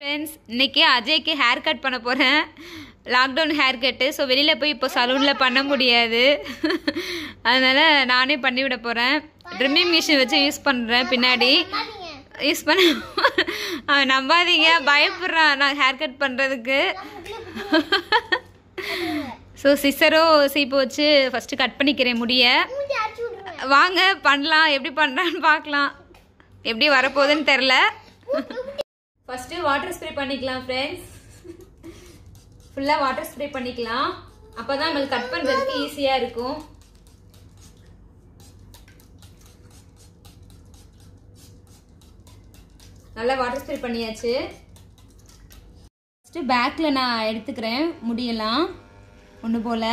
friends இன்னைக்கு அஜய்க்கு hair cut பண்ண போகிறேன் லாக்டவுன் ஹேர் கட்டு ஸோ வெளியில் போய் இப்போ சலூனில் பண்ண முடியாது அதனால் நானே பண்ணி விட போகிறேன் ட்ரிம்மிங் மிஷின் வச்சு யூஸ் பண்ணுறேன் பின்னாடி யூஸ் பண்ண அவன் நம்பாதீங்க பயப்படுறான் நான் ஹேர் கட் பண்ணுறதுக்கு ஸோ சிஸ்ஸரோ சீப்பு வச்சு ஃபஸ்ட்டு கட் பண்ணிக்கிறேன் முடிய வாங்க பண்ணலாம் எப்படி பண்ணுறான்னு பார்க்கலாம் எப்படி வரப்போகுதுன்னு தெரில ஃபஸ்ட்டு வாட்டர் ஸ்ப்ரே பண்ணிக்கலாம் ஃப்ரெண்ட்ஸ் ஃபுல்லாக வாட்டர் ஸ்ப்ரே பண்ணிக்கலாம் அப்போ தான் நம்மளுக்கு கட் பண்ணுறதுக்கு ஈஸியாக இருக்கும் நல்லா வாட்டர் ஸ்ப்ரே பண்ணியாச்சு ஃபஸ்ட்டு பேக்கில் நான் எடுத்துக்கிறேன் முடியலாம் ஒன்று போல்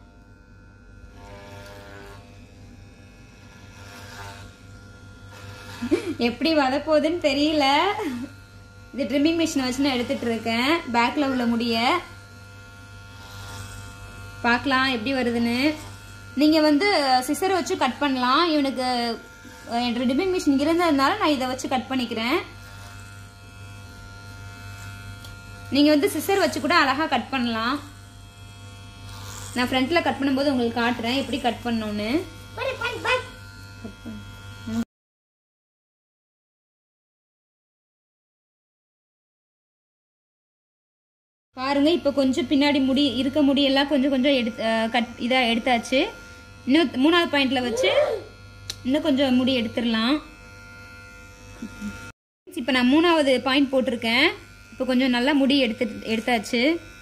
எப்படி வரப்போகுதுன்னு தெரியல இது ட்ரிம்மிங் மிஷினை வச்சு நான் எடுத்துட்டு இருக்கேன் பேக்கில் உள்ள முடிய பார்க்கலாம் எப்படி வருதுன்னு நீங்கள் வந்து சிசரை வச்சு கட் பண்ணலாம் இவனுக்கு ட்ரிம்மிங் மிஷின் இருந்ததுனால நான் இதை வச்சு கட் பண்ணிக்கிறேன் நீங்கள் வந்து சிசர் வச்சு கூட அழகாக கட் பண்ணலாம் நான் ஃப்ரண்ட்டில் கட் பண்ணும்போது உங்களுக்கு காட்டுறேன் எப்படி கட் பண்ணணும்னு பாருங்க இப்போ கொஞ்சம் பின்னாடி முடி இருக்க முடியெல்லாம் கொஞ்சம் கொஞ்சம் எடுத்து கட் இதாக எடுத்தாச்சு இன்னும் மூணாவது பாயிண்ட்ல வச்சு இன்னும் கொஞ்சம் முடி எடுத்துடலாம் இப்போ நான் மூணாவது பாயிண்ட் போட்டிருக்கேன் இப்போ கொஞ்சம் நல்லா முடி எடுத்து எடுத்தாச்சு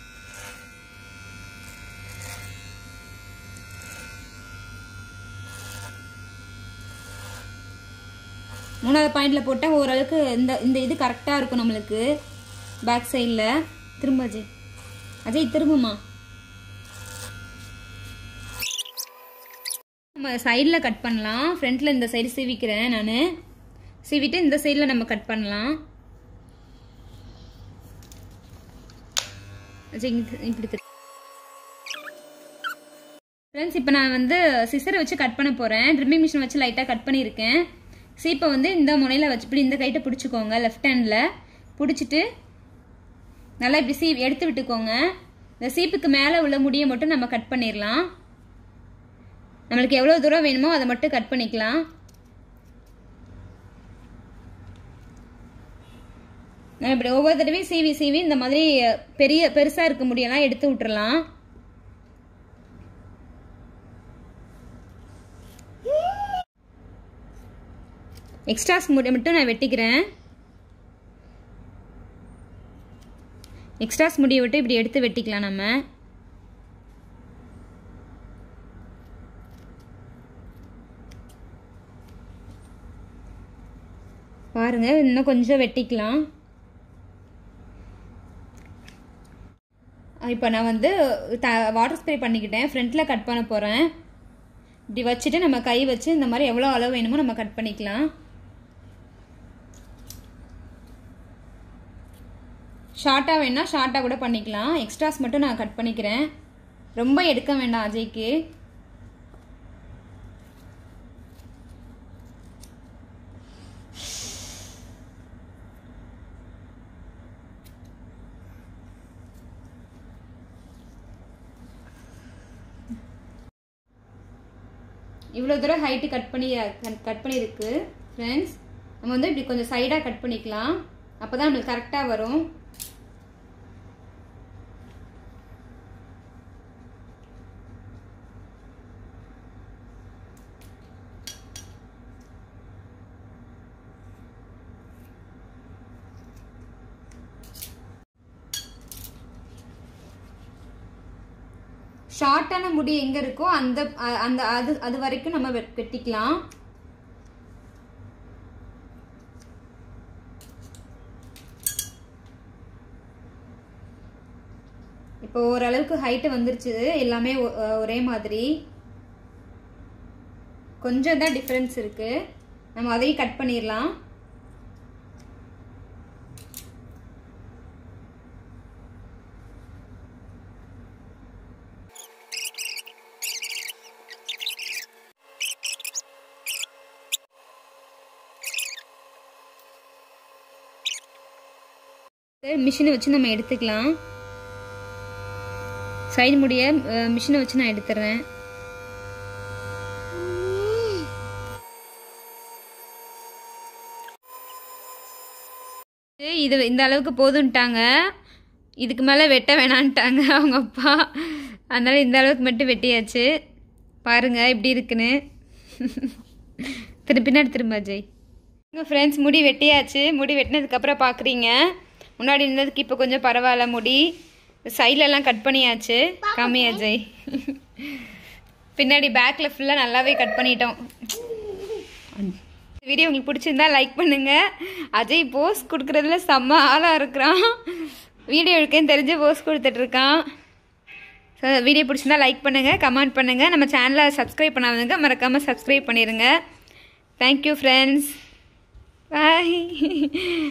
மூணாவது பாயிண்ட்ல போட்டால் ஓரளவுக்கு இந்த இந்த இது கரெக்டாக இருக்கும் நம்மளுக்கு பேக் சைடில் திரும்ப அஜய் அஜய் திரும்புமா நம்ம சைடில் கட் பண்ணலாம் ஃப்ரண்ட்டில் இந்த சைடு சீவிக்கிறேன் நான் சீவிட்டு இந்த சைடில் நம்ம கட் பண்ணலாம் அஜய் இப்படி ஃப்ரெண்ட்ஸ் இப்போ நான் வந்து சிசரை வச்சு கட் பண்ண போகிறேன் ட்ரிம்மிங் மிஷின் வச்சு லைட்டாக கட் பண்ணியிருக்கேன் சீப்பை வந்து இந்த முனையில் வச்சு இப்படி இந்த கைட்டை பிடிச்சிக்கோங்க லெஃப்ட் ஹேண்டில் பிடிச்சிட்டு நல்லா இப்படி சீப் எடுத்து விட்டுக்கோங்க இந்த சீப்புக்கு மேலே உள்ள முடியை மட்டும் நம்ம கட் பண்ணிடலாம் நம்மளுக்கு எவ்வளோ தூரம் வேணுமோ அதை மட்டும் கட் பண்ணிக்கலாம் நம்ம இப்படி ஒவ்வொரு தடவையும் சீவி சீவி இந்த மாதிரி பெரிய பெருசாக இருக்க முடியெல்லாம் எடுத்து விட்டுறலாம் எக்ஸ்ட்ராஸ் முடி மட்டும் நான் வெட்டிக்கிறேன் எக்ஸ்ட்ராஸ் முடியை விட்டு இப்படி எடுத்து வெட்டிக்கலாம் நம்ம பாருங்க இன்னும் கொஞ்சம் வெட்டிக்கலாம் இப்போ நான் வந்து த வாட்டர் ஸ்ப்ரே பண்ணிக்கிட்டேன் ஃப்ரண்ட்டில் கட் பண்ண போகிறேன் இப்படி வச்சுட்டு நம்ம கை வச்சு இந்த மாதிரி எவ்வளோ அளவு வேணுமோ நம்ம கட் பண்ணிக்கலாம் ஷார்ட்டாக வேணால் ஷார்ட்டாக கூட பண்ணிக்கலாம் எக்ஸ்ட்ராஸ் மட்டும் நான் கட் பண்ணிக்கிறேன் ரொம்ப எடுக்க வேண்டாம் அஜய்க்கு இவ்வளோ தூரம் ஹைட்டு கட் பண்ணி கட் பண்ணியிருக்கு ஃப்ரெண்ட்ஸ் நம்ம வந்து இப்படி கொஞ்சம் சைடாக கட் பண்ணிக்கலாம் அப்போ தான் நம்மளுக்கு கரெக்டாக வரும் ஷார்ட்டான முடி எங்க இருக்கோ அந்த அந்த அது அது வரைக்கும் நம்ம வெட்டிக்கலாம் இப்போ ஓரளவுக்கு ஹைட்டு வந்துருச்சு எல்லாமே ஒரே மாதிரி கொஞ்சம் தான் டிஃப்ரென்ஸ் இருக்கு நம்ம அதையும் கட் பண்ணிடலாம் மிஷினை வச்சு நம்ம எடுத்துக்கலாம் சைடு முடிய மிஷினை வச்சு நான் எடுத்துறேன் இது இந்த அளவுக்கு போதுன்ட்டாங்க இதுக்கு மேலே வெட்ட வேணான்ட்டாங்க அவங்க அப்பா அதனால இந்த அளவுக்கு மட்டும் வெட்டியாச்சு பாருங்க எப்படி இருக்குன்னு திரு பின்னாடி திரும்ப அஜய் எங்கள் ஃப்ரெண்ட்ஸ் முடி வெட்டியாச்சு முடி வெட்டினதுக்கப்புறம் பார்க்குறீங்க முன்னாடி இருந்ததுக்கு இப்போ கொஞ்சம் பரவாயில்ல முடி சைட்லலாம் கட் பண்ணியாச்சு கம்மி அஜய் பின்னாடி பேக்கில் ஃபுல்லாக நல்லாவே கட் பண்ணிட்டோம் வீடியோ உங்களுக்கு பிடிச்சிருந்தா லைக் பண்ணுங்க அஜய் போஸ் கொடுக்குறதுல செம்ம ஆளாக இருக்கிறான் வீடியோ எடுக்கன்னு தெரிஞ்சு போஸ் கொடுத்துட்டு இருக்கான் ஸோ வீடியோ பிடிச்சிருந்தா லைக் பண்ணுங்கள் கமெண்ட் பண்ணுங்கள் நம்ம சேனலை சப்ஸ்கிரைப் பண்ணாதவங்க மறக்காமல் சப்ஸ்கிரைப் பண்ணிடுங்க தேங்க்யூ ஃப்ரெண்ட்ஸ் பாய்